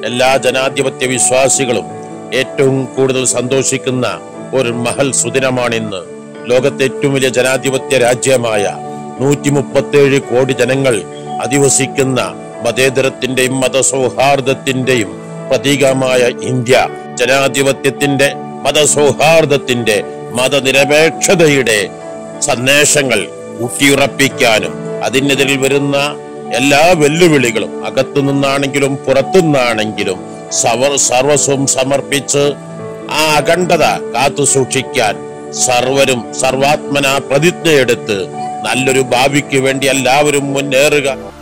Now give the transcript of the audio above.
എല്ലാ ജനാധിപത്യ വിശ്വാസികളും ഏറ്റവും കൂടുതൽ സന്തോഷിക്കുന്ന ഒരു മഹൽ സുദിനമാണിന്ന് ലോകത്തെ ഏറ്റവും വലിയ ജനാധിപത്യ രാജ്യമായ നൂറ്റി മുപ്പത്തേഴ് കോടി ജനങ്ങൾ അധിവസിക്കുന്ന മതേതരത്തിന്റെയും മതസൗഹാർദ്ദത്തിന്റെയും പ്രതീകമായ ഇന്ത്യ ജനാധിപത്യത്തിന്റെ മതസൗഹാർദ്ദത്തിന്റെ മതനിരപേക്ഷതയുടെ സന്ദേശങ്ങൾ ഊട്ടിയുറപ്പിക്കാനും അതിനെതിരിൽ വരുന്ന എല്ലാ വെല്ലുവിളികളും അകത്തു നിന്നാണെങ്കിലും പുറത്തുനിന്നാണെങ്കിലും സവർ സർവസ്വം സമർപ്പിച്ച് ആ അഖണ്ഡത കാത്തു സൂക്ഷിക്കാൻ സർവരും സർവാത്മന പ്രതിജ്ഞയെടുത്ത് നല്ലൊരു ഭാവിക്ക് വേണ്ടി എല്ലാവരും മുന്നേറുക